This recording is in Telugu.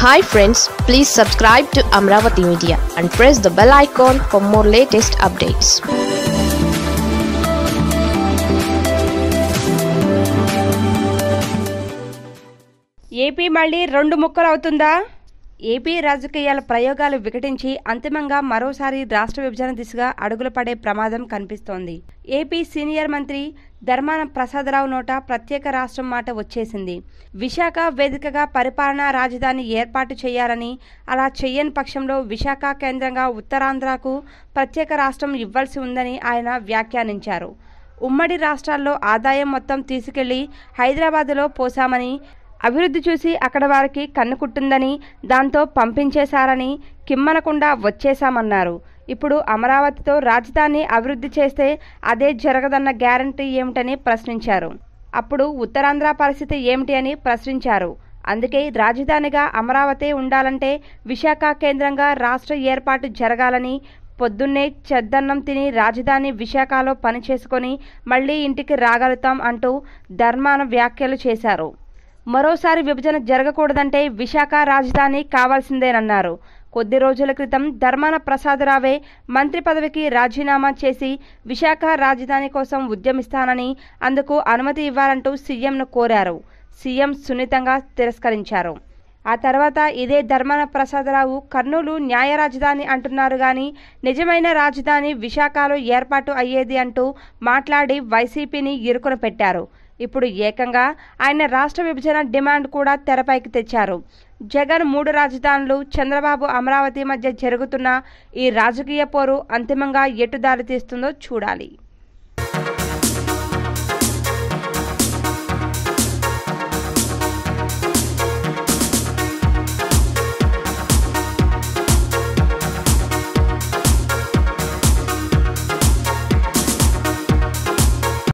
hi friends please subscribe to Amaravati media and press the bell icon for more latest updates AP మళ్ళీ రెండు ముక్కలు అవుతుందా ఏపీ రాజకీయాల ప్రయోగాలు వికటించి అంతిమంగా మరోసారి రాష్ట్ర విభజన దిశగా అడుగులు పడే ప్రమాదం కనిపిస్తోంది ఏపీ సీనియర్ మంత్రి ధర్మాన ప్రసాదరావు నోట ప్రత్యేక రాష్ట్రం మాట వచ్చేసింది విశాఖ వేదికగా పరిపాలనా రాజధాని ఏర్పాటు చేయాలని అలా చెయ్యని పక్షంలో విశాఖ కేంద్రంగా ఉత్తరాంధ్రకు ప్రత్యేక రాష్ట్రం ఇవ్వాల్సి ఉందని ఆయన వ్యాఖ్యానించారు ఉమ్మడి రాష్ట్రాల్లో ఆదాయం మొత్తం తీసుకెళ్లి హైదరాబాదులో పోసామని అభివృద్ధి చూసి అక్కడ వారికి కన్ను కుట్టిందని దాంతో పంపించేశారని కిమ్మనకుండా వచ్చేశామన్నారు ఇప్పుడు అమరావతితో రాజధాని అభివృద్ధి చేస్తే అదే జరగదన్న గ్యారంటీ ఏమిటని ప్రశ్నించారు అప్పుడు ఉత్తరాంధ్ర పరిస్థితి ఏమిటి అని ప్రశ్నించారు అందుకే రాజధానిగా అమరావతి ఉండాలంటే విశాఖ కేంద్రంగా రాష్ట్ర ఏర్పాటు జరగాలని పొద్దున్నే చెద్దన్నం తిని రాజధాని విశాఖలో పనిచేసుకొని మళ్ళీ ఇంటికి రాగలుగుతాం అంటూ ధర్మాన వ్యాఖ్యలు చేశారు మరోసారి విభజన జరగకూడదంటే విశాఖ రాజధాని కావాల్సిందేనన్నారు కొద్ది రోజుల క్రితం ధర్మాన ప్రసాదరావే మంత్రి పదవికి రాజీనామా చేసి విశాఖ రాజధాని కోసం ఉద్యమిస్తానని అందుకు అనుమతి ఇవ్వాలంటూ సీఎంను కోరారు సీఎం సున్నితంగా తిరస్కరించారు ఆ తర్వాత ఇదే ధర్మాన ప్రసాదరావు కర్నూలు న్యాయ రాజధాని అంటున్నారు కానీ నిజమైన రాజధాని విశాఖలో ఏర్పాటు అయ్యేది అంటూ మాట్లాడి వైసీపీని ఇరుకున పెట్టారు ఇప్పుడు ఏకంగా ఆయన రాష్ట్ర విభజన డిమాండ్ కూడా తెరపైకి తెచ్చారు జగన్ మూడు రాజధానులు చంద్రబాబు అమరావతి మధ్య జరుగుతున్న ఈ రాజకీయ పోరు అంతిమంగా ఎటు దారి తీస్తుందో చూడాలి